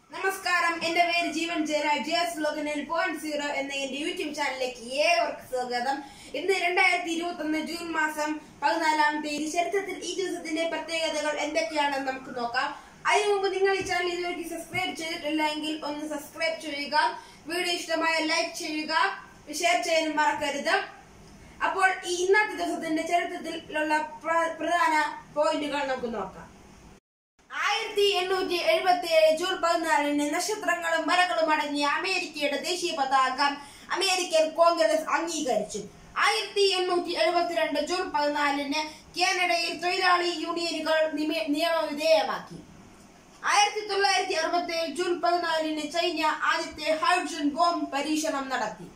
നമസ്കാരം എന്റെ പേര് ജീവൻ ജയന ജിഎസ് ബ്ലോഗിനിൽ പോയിന്റ് സീറോ എന്ന എന്റെ യൂട്യൂബ് ചാനലിലേക്ക് ഏവർക്ക് സ്വാഗതം ഇന്ന് രണ്ടായിരത്തി ഇരുപത്തി ഒന്ന് ജൂൺ മാസം പതിനാലാം തീയതി ചരിത്രത്തിൽ ഈ ദിവസത്തിന്റെ പ്രത്യേകതകൾ എന്തൊക്കെയാണെന്ന് നമുക്ക് നോക്കാം അതിനു മുമ്പ് നിങ്ങൾ ഈ ചാനൽ ഇതുവരെ സബ്സ്ക്രൈബ് ചെയ്തിട്ടില്ല എങ്കിൽ ഒന്ന് സബ്സ്ക്രൈബ് ചെയ്യുക വീഡിയോ ഇഷ്ടമായ ലൈക്ക് ചെയ്യുക ഷെയർ ചെയ്യാനും മറക്കരുത് അപ്പോൾ ഈ ഇന്നത്തെ ദിവസത്തിന്റെ ചരിത്രത്തിലുള്ള പ്ര- പ്രധാന പോയിന്റുകൾ നമുക്ക് നോക്കാം ആയിരത്തി എണ്ണൂറ്റി എഴുപത്തി ഏഴ് ജൂൺ പതിനാലിന് നക്ഷത്രങ്ങളും മരങ്ങളും അടങ്ങിയ അമേരിക്കയുടെ ദേശീയ പതാക അമേരിക്കൻ കോൺഗ്രസ് അംഗീകരിച്ചു ആയിരത്തി എണ്ണൂറ്റി എഴുപത്തിരണ്ട് ജൂൺ പതിനാലിന് കാനഡയിൽ തൊഴിലാളി യൂണിയനുകൾ നിമ- നിയമവിധേയമാക്കി ആയിരത്തി തൊള്ളായിരത്തി അറുപത്തി ഏഴ് ജൂൺ പതിനാലിന് ചൈന ആദ്യത്തെ ഹൈഡ്രജൻ ബോംബ് പരീക്ഷണം നടത്തി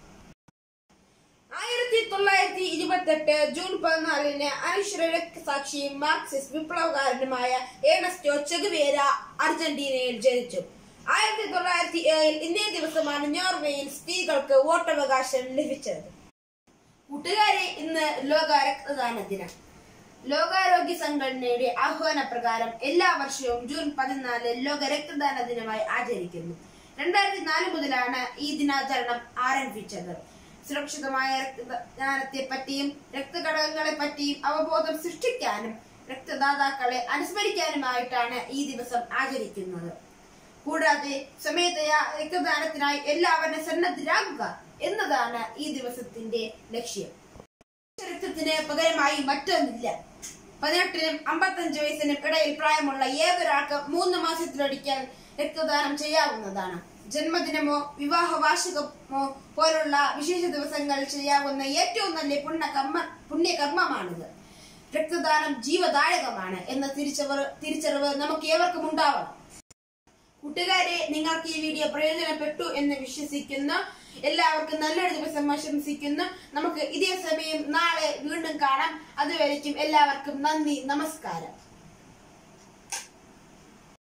ആയിരത്തി തൊള്ളായിരത്തി ഇരുപത്തെട്ട് ജൂൺ പതിനാലിന് അനശ്വര രക്തസാക്ഷിയും മാർക്സിസ്റ്റ് വിപ്ലവകാരനുമായ ഏണസ്റ്റോ ചെഗുവേര അർജന്റീനയിൽ ജനിച്ചു ആയിരത്തി തൊള്ളായിരത്തി ഏഴിൽ ഇന്നേ ദിവസമാണ് നോർവേയിൽ സ്ത്രീകൾക്ക് വോട്ടവകാശം ലഭിച്ചത് കൂട്ടുകാരെ ഇന്ന് ലോക രക്തദാന ദിനം ലോകാരോഗ്യ സംഘടനയുടെ ആഹ്വാന പ്രകാരം എല്ലാ വർഷവും ജൂൺ പതിനാല് ലോക രക്തദാന ദിനമായി ആചരിക്കുന്നു രണ്ടായിരത്തി നാല് മുതലാണ് ഈ ദിനാചരണം ആരംഭിച്ചത് സുരക്ഷിതമായ രക്തദാനത്തെ പറ്റിയും രക്തഘടകങ്ങളെ പറ്റിയും അവബോധം സൃഷ്ടിക്കാനും രക്തദാതാക്കളെ അനുസ്മരിക്കാനുമായിട്ടാണ് ഈ ദിവസം ആചരിക്കുന്നത് കൂടാതെ സ്വമേധയാ രക്തദാനത്തിനായി എല്ലാവരും സന്നദ്ധരാകുക എന്നതാണ് ഈ ദിവസത്തിന്റെ ലക്ഷ്യം രക്തത്തിന് പകരമായി മറ്റൊന്നില്ല പതിനെട്ടിനും അമ്പത്തഞ്ച് വയസ്സിനും ഇടയിൽ പ്രായമുള്ള ഏതൊരാൾക്ക് മൂന്ന് മാസത്തിലൊരിക്കൽ രക്തദാനം ചെയ്യാവുന്നതാണ് ജന്മദിനമോ വിവാഹ വാർഷികമോ പോലുള്ള വിശേഷ ദിവസങ്ങൾ ചെയ്യാവുന്ന ഏറ്റവും നല്ല പുണ്യകർമ്മ പുണ്യകർമ്മമാണിത് രക്തദാനം ജീവദായകമാണ് എന്ന തിരിച്ചറിവ് തിരിച്ചറിവ് നമുക്ക് ഏവർക്കും ഉണ്ടാവണം കൂട്ടുകാരെ നിങ്ങൾക്ക് ഈ വീഡിയോ പ്രയോജനപ്പെട്ടു എന്ന് വിശ്വസിക്കുന്നു എല്ലാവർക്കും നല്ലൊരു ദിവസം ആശംസിക്കുന്നു നമുക്ക് ഇതേ സമയം നാളെ വീണ്ടും കാണാം അതുവരയ്ക്കും എല്ലാവർക്കും നന്ദി നമസ്കാരം